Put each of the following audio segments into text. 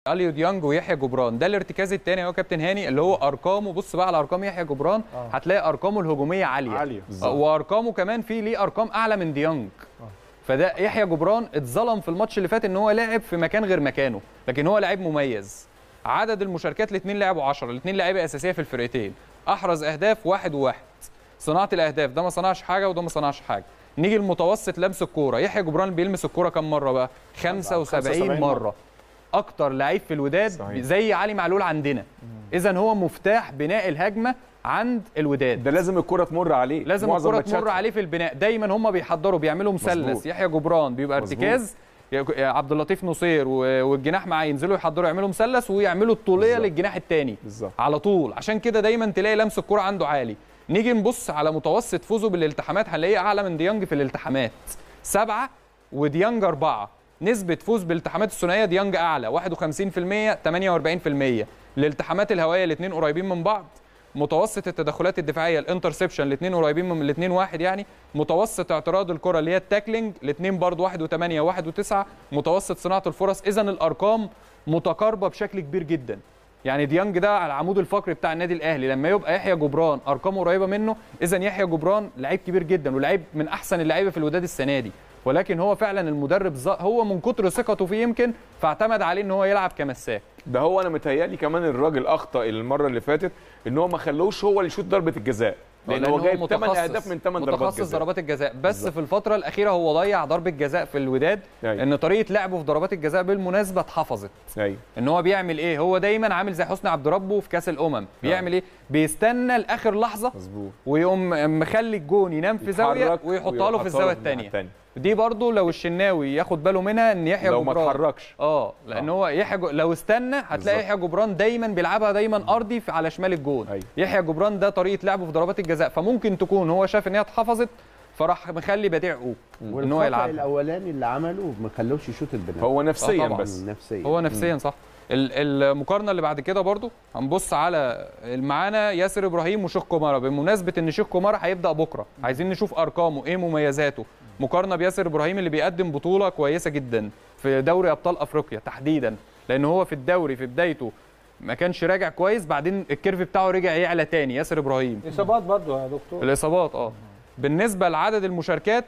اليو ديانج ويحيى جبران ده الارتكاز الثاني هو كابتن هاني اللي هو ارقامه بص بقى على ارقام يحيى جبران آه. هتلاقي ارقامه الهجوميه عاليه عالية. آه، وارقامه كمان في ليه ارقام اعلى من ديانج فده يحيى جبران اتظلم في الماتش اللي فات ان هو لاعب في مكان غير مكانه لكن هو لاعب مميز عدد المشاركات الاثنين لعبوا 10 الاثنين لعيبه اساسيه في الفرقتين احرز اهداف واحد وواحد صناعه الاهداف ده ما صنعش حاجه وده ما صنعش حاجه نيجي المتوسط لمس الكوره يحيى جبران بيلمس الكوره كم مره بقى 75 75 مره اكتر لعيب في الوداد صحيح. زي علي معلول عندنا اذا هو مفتاح بناء الهجمه عند الوداد ده لازم الكره تمر عليه لازم معظم الكره تمر ماتشاتها. عليه في البناء دايما هم بيحضروا بيعملوا مثلث مظبوط. يحيى جبران بيبقى مظبوط. ارتكاز يا- عبد اللطيف نصير و- والجناح معاه ينزلوا يحضروا يعملوا مثلث ويعملوا الطوليه بالظبط. للجناح الثاني بالظبط على طول عشان كده دايما تلاقي لمس الكرة عنده عالي نيجي نبص على متوسط فوزه بالالتحامات هنلاقيه اعلى من ديانج في الالتحامات سبعة وديانج أربعة نسبة فوز بالالتحامات الثنائية ديانج أعلى 51% 48% الالتحامات الهوائية الاثنين قريبين من بعض متوسط التدخلات الدفاعية الانترسبشن الاثنين قريبين من الاثنين واحد يعني متوسط اعتراض الكرة اللي هي التاكلينج الاثنين برضه واحد وثمانية واحد وتسعة متوسط صناعة الفرص إذا الأرقام متقاربة بشكل كبير جدا يعني ديانج ده على العمود الفقري بتاع النادي الاهلي لما يبقى يحيى جبران ارقامه قريبه منه اذا يحيى جبران لعيب كبير جدا ولعيب من احسن اللعيبه في الوداد السنه دي ولكن هو فعلا المدرب ز- هو من كتر ثقته فيه يمكن فاعتمد عليه ان هو يلعب كمساك ده هو انا متهيألي كمان الراجل اخطا المره اللي فاتت ان هو ما خلوش هو اللي يشوط ضربه الجزاء لان هو جايب 8 اهداف من 8 ضربات متخصص جزاء ضربات الجزاء بس بالظبط. في الفتره الاخيره هو ضيع ضربه جزاء في الوداد أيوة. ان طريقه لعبه في ضربات الجزاء بالمناسبه اتحفظت ايوه ان هو بيعمل ايه هو دايما عامل زي حسني عبد ربه في كاس الامم بيعمل ايه بيستنى لاخر لحظه مظبوط ويقوم مخلي الجون ينام في زاويه يتحرك ويحطها له في الزاويه الثانيه التانية. دي برضو لو الشناوي ياخد باله منها ان يحيى لو ما جبران اتحركش اه لان آه. هو يحيى جو... لو استنى هتلاقي بالظبط. يحيى جبران دايما بيلعبها دايما ارضي في على شمال الجون أيوة. يحيى جبران ده طريقه لعبه في ضربات الجزاء فممكن تكون هو شاف ان هي اتحفظت فراح مخلي بديع قوق ان هو والخطا يلعبها الاولاني اللي عمله ما خلوش يشوط البناء هو نفسيا طبعاً. بس نفسيا هو نفسيا صح ال- المقارنه اللي بعد كده برضو هنبص على معانا ياسر ابراهيم وشيخ كومارا بمناسبه ان شيخ كومارا هيبدا بكره عايزين نشوف ارقامه ايه مميزاته مقارنه بياسر ابراهيم اللي بيقدم بطوله كويسه جدا في دوري ابطال افريقيا تحديدا لان هو في الدوري في بدايته ما كانش راجع كويس بعدين الكيرف بتاعه رجع يعلى تاني ياسر ابراهيم اصابات برضه يا دكتور الاصابات اه بالنسبه لعدد المشاركات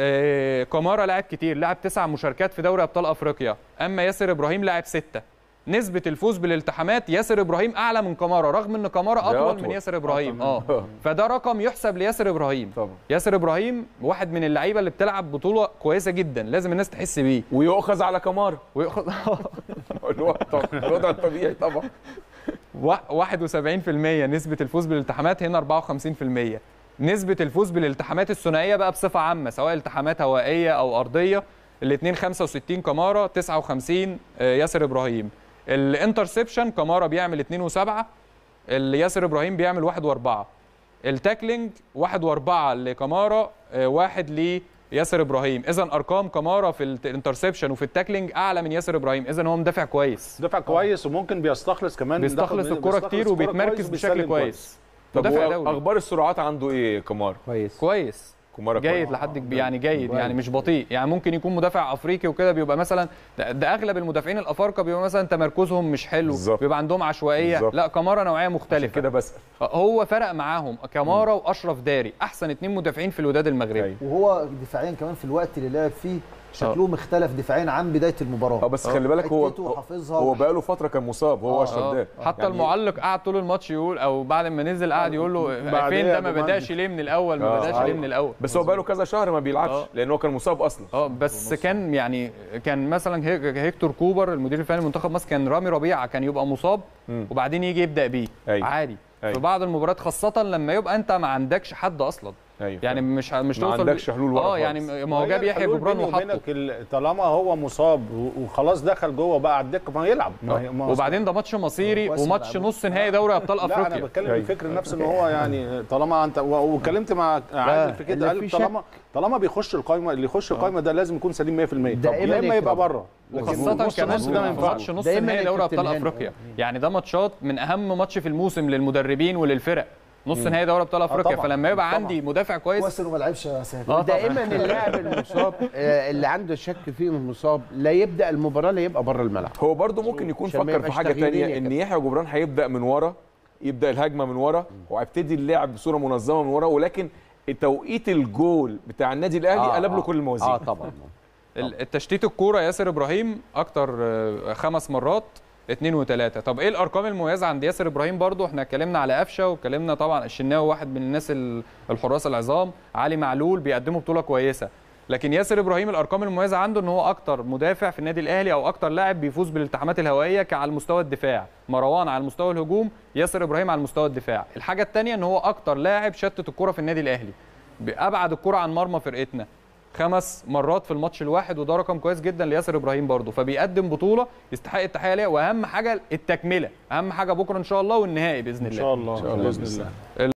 آه، كمارا لعب كتير لعب تسع مشاركات في دوري ابطال افريقيا اما ياسر ابراهيم لعب سته نسبة الفوز بالالتحامات ياسر ابراهيم اعلى من كمارا رغم ان كمارا ده اطول, أطول. من ياسر ابراهيم أطول اه فده رقم يحسب لياسر ابراهيم طبعا ياسر ابراهيم واحد من اللعيبه اللي بتلعب بطوله كويسه جدا لازم الناس تحس بيه ويؤخذ على كمار وياخد الوضع الوضع الطبيعي طبعا وا- 71% نسبة الفوز بالالتحامات هنا 54% نسبة الفوز بالالتحامات الثنائية بقى بصفة عامة سواء التحامات هوائية أو أرضية الاثنين 65 كمارا 59 آه، ياسر إبراهيم الانترسبشن كمارا بيعمل 2 و7 ياسر إبراهيم بيعمل 1 و4 التاكلينج 1 و4 لكمارا آه، واحد لياسر إبراهيم إذا أرقام كمارا في الانترسبشن وفي التاكلينج أعلى من ياسر إبراهيم إذا هو مدافع كويس دفع كويس وممكن بيستخلص كمان بيستخلص بياخد- الكرة بيستخلص كتير الكرة وبيتمركز كويس بشكل وبيسلم كويس طب مدافع هو دولي اخبار السرعات عنده ايه كمار كويس كويس كمارا جيد كويس. لحد كبير يعني جيد كويس. يعني مش بطيء يعني ممكن يكون مدافع افريقي وكده بيبقى مثلا ده, ده اغلب المدافعين الافارقه بيبقى مثلا تمركزهم مش حلو بالظبط. بيبقى عندهم عشوائيه بالظبط. لا كمارا نوعيه عشان مختلفه كده بسال هو فرق معاهم كمارا واشرف داري احسن اتنين مدافعين في الوداد المغربي أيوة. وهو دفاعيا كمان في الوقت اللي لعب فيه شكلهم اختلف دفاعيا عن بدايه المباراه اه بس خلي بالك هو حتته وحافظها هو وح- بقاله فتره كان مصاب هو آه، اشرف آه. ده حتى يعني- المعلق قعد طول الماتش يقول او بعد ما نزل قعد يقول له بعد فين إيه ده يا ما أبو بداش مجدي؟ ليه من الاول ما آه، بداش ليه أيوة. من الاول بس هو بقاله كذا شهر ما بيلعبش آه. لان هو كان مصاب اصلا اه بس كان يعني كان مثلا هيك- هيكتور كوبر المدير الفني لمنتخب مصر كان رامي ربيعه كان يبقى مصاب مم. وبعدين يجي يبدا بيه أيوة. عادي أيوة. في بعض المباريات خاصه لما يبقى انت ما عندكش حد اصلا ايوه يعني مش مش ما توصل عندكش حلول ورا اه خالص. يعني ما هو وهي جاب يحيى الحلول جبران بيني وحطه وبينك ال- طالما هو مصاب و- وخلاص دخل جوه بقى على الدكه ما يلعب ما هي- ما هو- وبعدين ده ماتش مصيري كويس وماتش بيلعبوا. نص نهائي دوري ابطال لا انا افريقيا بتكلم أيوة. الفكر نفسه ان هو يعني طالما انت و- واتكلمت مع عادل في اللي كده قال فيه طالما طالما بيخش القايمه اللي يخش القايمه ده لازم يكون سليم 100% دائماً يا اما يكتب. يبقى بره لكن وخاصة نص كمان نص ده ما في ينفعش ماتش نص دايماً نهائي دوري الكابتن ابطال هاني. افريقيا يعني ده ماتشات من اهم ماتش في الموسم للمدربين وللفرق نص نهائي دوري ابطال افريقيا طبعاً. فلما يبقى طبعاً. عندي مدافع كويس كويس انه ما لعبش يا سامي آه. ودائما اللاعب المصاب آه، اللي عنده شك فيه انه مصاب لا يبدا المباراه لا يبقى بره الملعب هو برضو ممكن يكون عشان ما فكر في يبقاش حاجه تغييرين تانية يا ان كابتن. يحيى جبران هيبدا من ورا يبدا الهجمه من ورا وهيبتدي اللعب بصوره منظمه من ورا ولكن توقيت الجول بتاع النادي الاهلي آه، قلب له آه. كل الموازين اه طبعا ال- التشتيت الكوره ياسر ابراهيم اكتر آه، خمس مرات اتنين وتلاته طب ايه الارقام المميزه عند ياسر ابراهيم برضو احنا اتكلمنا على قفشه واتكلمنا طبعا الشناوي واحد من الناس ال- الحراس العظام علي معلول بيقدموا بطوله كويسه لكن ياسر ابراهيم الارقام المميزه عنده ان هو اكتر مدافع في النادي الاهلي او اكتر لاعب بيفوز بالالتحامات الهوائيه ك- على المستوى الدفاع مروان على المستوى الهجوم ياسر ابراهيم على المستوى الدفاع الحاجه الثانيه ان هو اكتر لاعب شتت الكره في النادي الاهلي ابعد الكره عن مرمى فرقتنا خمس مرات في الماتش الواحد وده رقم كويس جدا لياسر ابراهيم برضه فبيقدم بطوله يستحق التحيه ليها واهم حاجه التكمله اهم حاجه بكره ان شاء الله والنهائي باذن ان الله شاء الله باذن الله